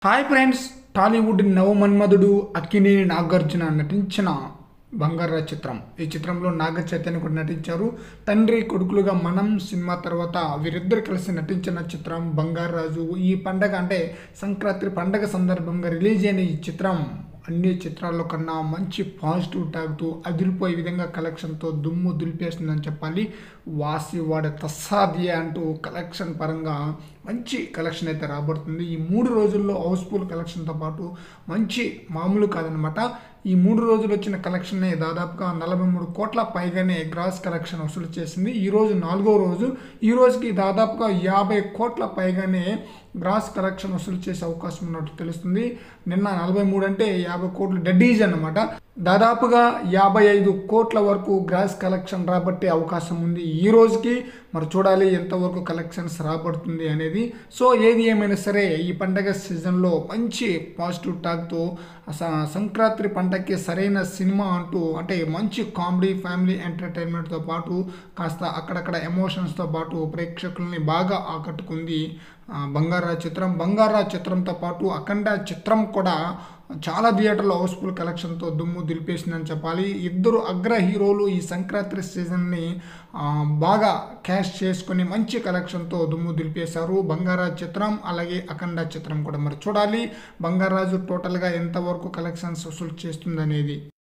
hi friends Tollywood నవమన్మధుడు అక్కినేని నాగార్జున నటించిన బంగారా చిత్రం ఈ చిత్రంలో నాగ చైతన్య కూడా నటించారు తండ్రి కొడుకులుగా మనం సినిమా తర్వాత వీరిద్దరు కలిసి నటించిన చిత్రం బంగారాజు ఈ పండగ అంటే సంక్రాంతి పండగ సందర్భంగా రిలీజ్ అయిన ఈ చిత్రం అన్ని చిత్రాల్లో కన్నా మంచి పాజిటివ్ టాక్తో అదిరిపోయే విధంగా కలెక్షన్తో దుమ్ము దులిపేస్తుందని చెప్పాలి వాసి వాడే తస్సాదియే అంటూ కలెక్షన్ పరంగా మంచి కలెక్షన్ అయితే రాబడుతుంది ఈ మూడు రోజుల్లో హౌస్ఫుల్ కలెక్షన్తో పాటు మంచి మామూలు కాదనమాట ఈ మూడు రోజులు వచ్చిన కలెక్షన్నే దాదాపుగా నలభై మూడు కోట్ల పైగానే గ్రాస్ కలెక్షన్ వసూలు చేసింది ఈ రోజు నాలుగో రోజు ఈ రోజుకి దాదాపుగా యాభై కోట్ల పైగానే గ్రాస్ కలెక్షన్ వసూలు చేసే అవకాశం ఉన్నట్టు తెలుస్తుంది నిన్న నలభై మూడు అంటే యాభై కోట్లు డెడ్డీజ్ అన్నమాట దాదాపుగా యాభై ఐదు కోట్ల వరకు గ్రాస్ కలెక్షన్ రాబట్టే అవకాశం ఉంది ఈ రోజుకి మరి చూడాలి ఎంతవరకు కలెక్షన్స్ రాబడుతుంది అనేది సో ఏది ఏమైనా సరే ఈ పండగ సీజన్లో మంచి పాజిటివ్ టాక్తో అస- సంక్రాంతి పండగకి సరైన సినిమా అంటూ అంటే మంచి కామెడీ ఫ్యామిలీ ఎంటర్టైన్మెంట్తో పాటు కాస్త అక్కడక్కడ ఎమోషన్స్తో పాటు ప్రేక్షకుల్ని బాగా ఆకట్టుకుంది ఆ, బంగారా చిత్రం బంగారా చిత్రంతో పాటు అఖండ చిత్రం కూడా చాలా థియేటర్లో హౌస్ఫుల్ కలెక్షన్తో దుమ్ము దులిపేసిందని చెప్పాలి ఇద్దరు అగ్ర హీరోలు ఈ సంక్రాంతి సీజన్ని ఆ, బాగా క్యాష్ చేసుకొని మంచి కలెక్షన్తో దుమ్ము దులిపేశారు బంగారా చిత్రం అలాగే అఖండ చిత్రం కూడా మరి చూడాలి బంగారాజు టోటల్గా ఎంతవరకు కలెక్షన్స్ వసూలు చేస్తుందనేది